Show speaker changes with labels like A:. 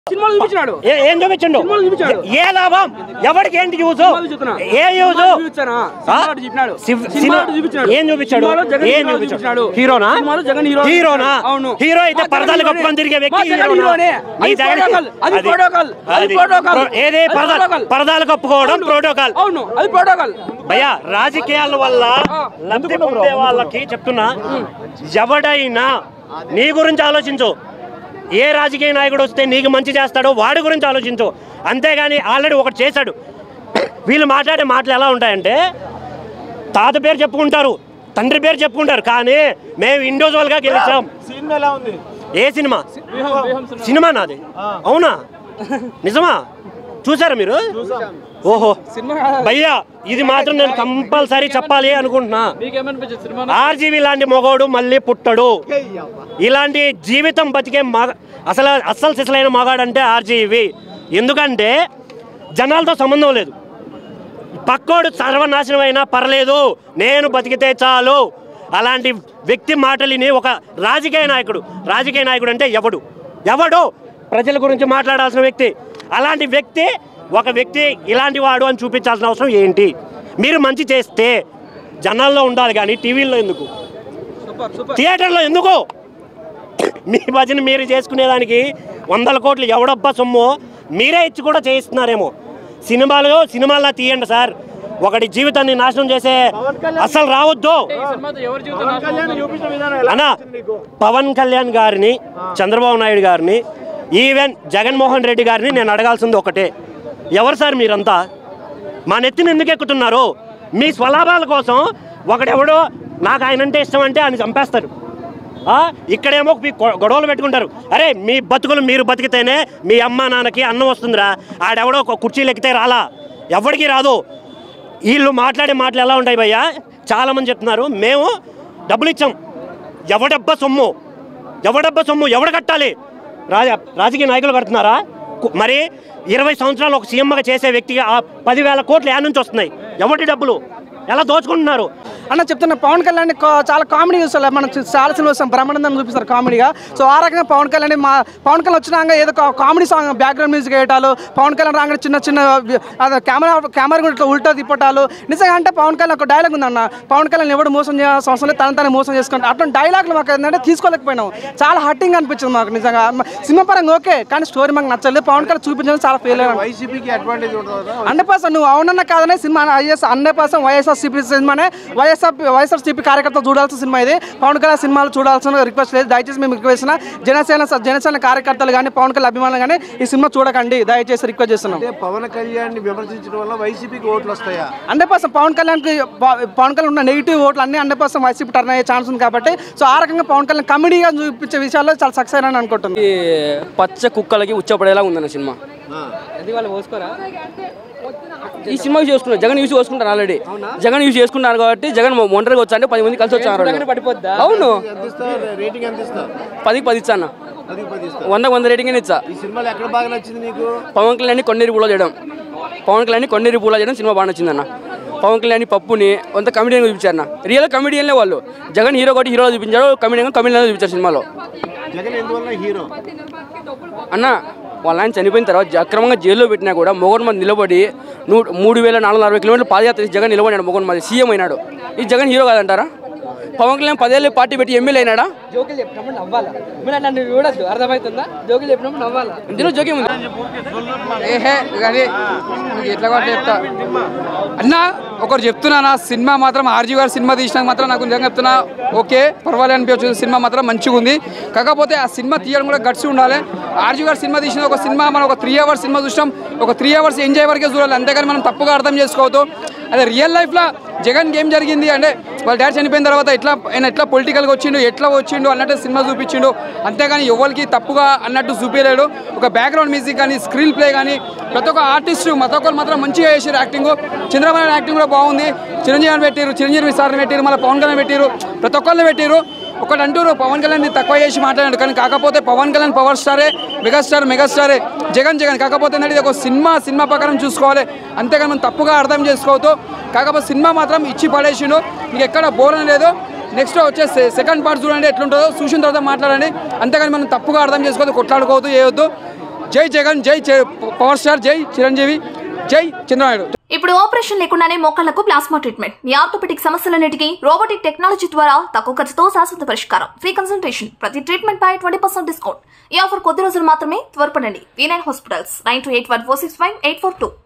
A: సినిమాలు చూపించినాడు
B: ఏ- ఏం చూపించండు
A: సినిమాలు చూపించాడు.
B: ఏ లాభం ఎవరికి ఏంటి యూజ్
A: సినిమాలు చెప్తున్నా.
B: ఏ యూజ్
A: సినిమాలు చూపించానా? సినిమాలు చెప్పినాడు.
B: సివ్-
A: సినిమాలు
B: సినిమా-
A: చూపించాడు.
B: ఏం చూపించాడు
A: సినిమాలో జగన్
B: ఏం
A: హీరో
B: చూపించాడు
A: చూపించాడు.
B: హీరోనా
A: సినిమాలో జగన్ హీరో
B: హీరోనా
A: అవును.
B: హీరో అయితే
A: మా జగన్
B: పరదాలు
A: హీరోనే.
B: కప్పుకొని తిరిగే
A: మా
B: వ్యక్తి
A: జగన్
B: హీరోనా?
A: హీరోనే.
B: మీ
A: అది
B: జగన్-
A: ప్రోటోకాల్. అది
B: అది-
A: ప్రోటోకాల్. అది
B: అది
A: ప్రోటోకాల్.
B: ప్రో- ఏది
A: అది
B: పరదా-
A: ప్రోటోకాల్.
B: పరదాలు కప్పుకోవడం
A: అవును.
B: ప్రోటోకాల్
A: అవును అది ప్రోటోకాల్
B: భయ్యా రాజకీయాల వల్ల లబ్ధి పొందే వాళ్ళకి చెప్తున్నా ఎవడైనా నీ గురించి ఆలోచించు ఏ రాజకీయ నాయకుడు వస్తే నీకు మంచి చేస్తాడో వాడి గురించి ఆలోచించు అంతేగాని ఆల్రెడీ ఒకటి చేశాడు వీళ్ళు మాట్లాడే మాటలు ఎలా ఉంటాయంటే తాత పేరు చెప్పుకుంటారు తండ్రి పేరు చెప్పుకుంటారు కానీ మేము ఇండివిజువల్గా గెలిచాం
C: సినిమా ఎలా ఉంది
B: ఏ సినిమా సినిమా నాది అవునా నిజమా చూసారా మీరు ఓహో భయ్యా ఇది మాత్రం నేను కంపల్సరీ చెప్పాలి అనుకుంటున్నా ఆర్జీవి లాంటి మగోడు మళ్ళీ పుట్టడు ఇలాంటి జీవితం బతికే మగ అసలు అస్సలు సిసలైన మగాడు అంటే ఆర్జీవి ఎందుకంటే జనాలతో సంబంధం లేదు పక్కోడు సర్వనాశనం అయినా పర్లేదు నేను బతికితే చాలు అలాంటి వ్యక్తి మాటలిని ఒక రాజకీయ నాయకుడు రాజకీయ నాయకుడు అంటే ఎవడు ఎవడు ప్రజల గురించి మాట్లాడాల్సిన వ్యక్తి అలాంటి వ్యక్తి ఒక వ్యక్తి ఇలాంటి వాడు అని చూపించాల్సిన అవసరం ఏంటి మీరు మంచి చేస్తే జనాల్లో ఉండాలి కానీ టీవీల్లో ఎందుకు థియేటర్లో ఎందుకు మీ భజన మీరు చేసుకునేదానికి వందల కోట్లు ఎవడబ్బా సొమ్ము మీరే ఇచ్చి కూడా చేయిస్తున్నారేమో సినిమాలు సినిమాల్లో తీయండి సార్ ఒకటి జీవితాన్ని నాశనం చేసే అసలు రావద్దు
C: పవన్ కళ్యాణ్ చూపించిన విధానం ఎలా
B: అన్నా
C: నచ్చింది నీకు
B: పవన్ కళ్యాణ్ గారిని చంద్రబాబు నాయుడు గారిని ఈవెన్ జగన్మోహన్ రెడ్డి గారిని నేను అడగాల్సింది ఒకటే ఎవరు సార్ మీరంతా మా నెత్తిని ఎందుకు ఎక్కుతున్నారు మీ స్వలాభాల కోసం ఒకడెవడో నాకు ఆయన అంటే ఇష్టం అంటే ఆయన చంపేస్తారు ఆ, ఇక్కడేమో మీ గొ- గొడవలు పెట్టుకుంటారు అరే మీ బతుకులు మీరు బతికితేనే మీ అమ్మ నాన్నకి అన్నం వస్తుందిరా ఆడెవడో ఒక కుర్చీలు ఎక్కితే రాలా ఎవరికి రాదు వీళ్ళు మాట్లాడే మాటలు ఎలా ఉంటాయి భయ్యా చాలామంది చెప్తున్నారు మేము డబ్బులు ఇచ్చాం ఎవడబ్బా సొమ్ము ఎవడబ్బా సొమ్ము ఎవడు కట్టాలి రాజ రాజకీయ నాయకులు కడుతున్నారా కు- మరి ఇరవై సంవత్సరాలు ఒక సీఎంగా చేసే వ్యక్తిగా ఆ పదివేల కోట్లు యాడ్ నుంచి వస్తున్నాయి ఎవరి డబ్బులు ఎలా దోచుకుంటున్నారు
D: అన్న చెప్తున్నా పవన్ కళ్యాణ్ కా- చాలా కామెడీ చూస్తారు మనం చూ- చాలా సినిమా చూస్తాం బ్రహ్మానందం చూపిస్తారు కామెడీగా సో ఆ రకంగా పవన్ కళ్యాణ్ మా పవన్ కళ్యాణ్ వచ్చినాక ఏదో కా- కామెడీ సాంగ్ బ్యాక్గ్రౌండ్ మ్యూజిక్ వేయటాలు పవన్ కళ్యాణ్ రాగానే చిన్న చిన్న వి- అదే కెమెరా కెమెరా కూడా ఇట్లా ఉల్టా తిప్పటాలు నిజంగా అంటే పవన్ కళ్యాణ్ ఒక డైలాగ్ ఉందన్న పవన్ కళ్యాణ్ ఎవడు మోసం చేయాల్సిన అవసరం లేదు తన తన మోసం చేసుకుంటే అటువంటి డైలాగ్లు మాకు ఏంటంటే తీసుకోలేకపోయినాం చాలా హట్టింగ్ అనిపించింది మాకు నిజంగా మ- సినిమా పరంగా ఓకే కానీ స్టోరీ మాకు నచ్చలేదు పవన్ కళ్యాణ్ చూపించడం చాలా ఫెయిల్ అయ్యాను
C: వైసీపీకి అడ్వాంటేజ్ ఉంటుందా
D: హండ్రెడ్ పర్సెంట్ నువ్వు అవునన్న కాదనే cinema is hundred percent YSRCP సినిమానే వైఎస్ఆర్ వైఎస్ఆర్సీపీ కార్యకర్త చూడాల్సిన సినిమా ఇది పవన్ కళ్యాణ్ సినిమాలు చూడాల్సిన రిక్వెస్ట్ లేదు దయచేసి మేము రిక్వెస్ట్ చేసిన జనసేన జనసేన కార్యకర్తలు కానీ పవన్ కళ్యాణ్ అభిమానులు కానీ ఈ సినిమా చూడకండి దయచేసి రిక్వెస్ట్ చేస్తున్నాం
C: అంటే పవన్ కళ్యాణ్ ని విమర్శించడం వల్ల వైసీపీకి ఓట్లు వస్తాయా
D: హండ్రెడ్ పర్సెంట్ పవన్ కళ్యాణ్కి ప- పవన్ కళ్యాణ్ ఉన్న నెగిటివ్ ఓట్లు అన్ని హండ్రెడ్ పర్సెంట్ వైసీపీ టర్న్ అయ్యే ఛాన్స్ ఉంది కాబట్టి సో ఆ రకంగా పవన్ కళ్యాణ్ కమెడీగా చూపించే విషయాల్లో చాలా సక్సెస్ అయినా అనుకుంటున్నాను
A: ఈ పచ్చ కుక్కలకి ఉచ్చపడేలా ఉందన్న సినిమా ఈ సినిమా యూస్ చేసుకున్నారు జగన్ యూస్ చేసుకుంటారు ఆల్రెడీ జగన్ యూస్ చేసుకుంటారు కాబట్టి జగన్ ఒంటరిగా వచ్చా అంటే పది మంది కలిసి వచ్చారు అవును
C: ఎంత ఇస్తావు రేటింగ్ ఎంత ఇస్తావు
A: పదికి పది ఇచ్చా అన్న
C: అది పది ఇస్తావు
A: వందకు వంద రేటింగ్ ఇచ్చా
C: ఈ సినిమాలో ఎక్కడ బాగా నచ్చింది నీకు
A: పవన్ కళ్యాణ్ కొన్నేరు పూల చేయడం పవన్ కళ్యాణ్ కొన్నేరు పూల చేయడం సినిమా బాగా నచ్చిందన్న పవన్ కళ్యాణ్ పప్పుని కొంత కమెడియన్ చూపించారు అన్న రియల్ కమెడియన్లే వాళ్ళు జగన్ హీరో ఒకటి హీరో చూపించారు కమెడియన్ కమెడియన్ చూపించారు సినిమాలో
C: జగన్ ఎందువల్ల హీరో
A: అన్న వాళ్ళ ఆయన చనిపోయిన తర్వాత జ- అక్రమంగా జైల్లో పెట్టినా కూడా మొగన్ మంది నిలబడి నూ మూడు వేల నాలుగు వందల అరవై కిలోమీటర్లు పాదయాత్ర చేసి జగన్ నిలబడినాడు మొగన్ మంది సీఎం అయినాడు ఈ జగన్ హీరో కాదంటారా పవన్ కళ్యాణ్ పదేళ్ళు పార్టీ పెట్టి ఎమ్మెల్యే అయినాడా
E: జోకులు చెప్పినప్పుడు నవ్వాలా మీరు నన్ను చూడద్దు అర్థమవుతుందా జోకులు చెప్పినప్పుడు నవ్వాలా
A: ఇందులో జోక్యం ఉంది
E: ఏహే కానీ మీకు ఎట్లా కొట్ట చెప్తా అన్న ఒకరు చెప్తున్నానా సినిమా మాత్రం ఆర్జీ గారు సినిమా తీసినాక మాత్రం నాకు నిజంగా చెప్తున్నా ఓకే పర్వాలేదు అనిపించు సినిమా మాత్రం మంచిగా ఉంది కాకపోతే ఆ సినిమా తీయడం కూడా గట్స్ ఉండాలి ఆర్జీ గారు సినిమా తీసిన ఒక సినిమా మనం ఒక త్రీ అవర్స్ సినిమా చూసినాం ఒక త్రీ అవర్స్ ఎంజాయ్ వరకే చూడాలి అంతేగాని మనం తప్పుగా అర్థం చేసుకోవద్దు అదే రియల్ లైఫ్లో జగన్ ఏం జరిగింది అంటే వాళ్ళ డాడీ చనిపోయిన తర్వాత ఎట్లా ఆయన ఎట్లా పొలిటికల్గా వచ్చిండు ఎట్లా వచ్చిండు అన్నట్టు సినిమా చూపించిండు అంతేగాని ఎవరికి తప్పుగా అన్నట్టు చూపించలేడు ఒక బ్యాక్గ్రౌండ్ మ్యూజిక్ కానీ స్క్రీన్ ప్లే కానీ ప్రతి ఒక్క ఆర్టిస్ట్ ప్రతి ఒక్కరు మాత్రం మంచిగా చేసారు యాక్టింగ్ చంద్రబాబు నాయుడు యాక్టింగ్ కూడా బాగుంది చిరంజీవి అని పెట్టారు చిరంజీవి సార్ని పెట్టారు మళ్ళీ పవన్ కళ్యాణ్ పెట్టారు ప్రతి ఒక్కరిని పెట్టారు ఒకటి అంటారు పవన్ కళ్యాణ్ తక్కువ చేసి మాట్లాడాడు కానీ కాకపోతే పవన్ కళ్యాణ్ పవర్ స్టారే మెగాస్టార్ మెగాస్టారే జగన్ జగన్ కాకపోతే ఏంటంటే ఇది ఒక సినిమా సినిమా ప్రకారం చూసుకోవాలి అంతేగాని మనం తప్పుగా అర్థం చేసుకోవద్దు కాకపోతే సినిమా మాత్రం ఇచ్చి పడేసిండు మీకు ఎక్కడ బోర్ అని లేదు నెక్స్ట్ వచ్చే సెకండ్ పార్ట్ చూడండి ఎట్లుంటుందో చూసిన తర్వాత మాట్లాడండి అంతేగాని మనం తప్పుగా అర్థం చేసుకోవద్దు కొట్లాడుకోవద్దు చేయొద్దు జై జగన్ జై చ- పవర్ స్టార్ జై చిరంజీవి జై చంద్రనాయుడు
F: ఇప్పుడు ఆపరేషన్ లేకుండానే మోకాళ్లకు ప్లాస్మా ట్రీట్మెంట్ మీ ఆర్థోపెటిక్ సమస్యలన్నిటికీ రోబోటిక్ టెక్నాలజీ ద్వారా తక్కువ ఖర్చుతో శాశ్వత పరిష్కారం ఫ్రీ కన్సల్టేషన్ ప్రతి ట్రీట్మెంట్ పై ట్వంటీ పర్సెంట్ డిస్కౌంట్ ఈ ఆఫర్ కొద్ది రోజులు మాత్రమే త్వరపడండి V nine hospitals nine two eight one four six five eight four two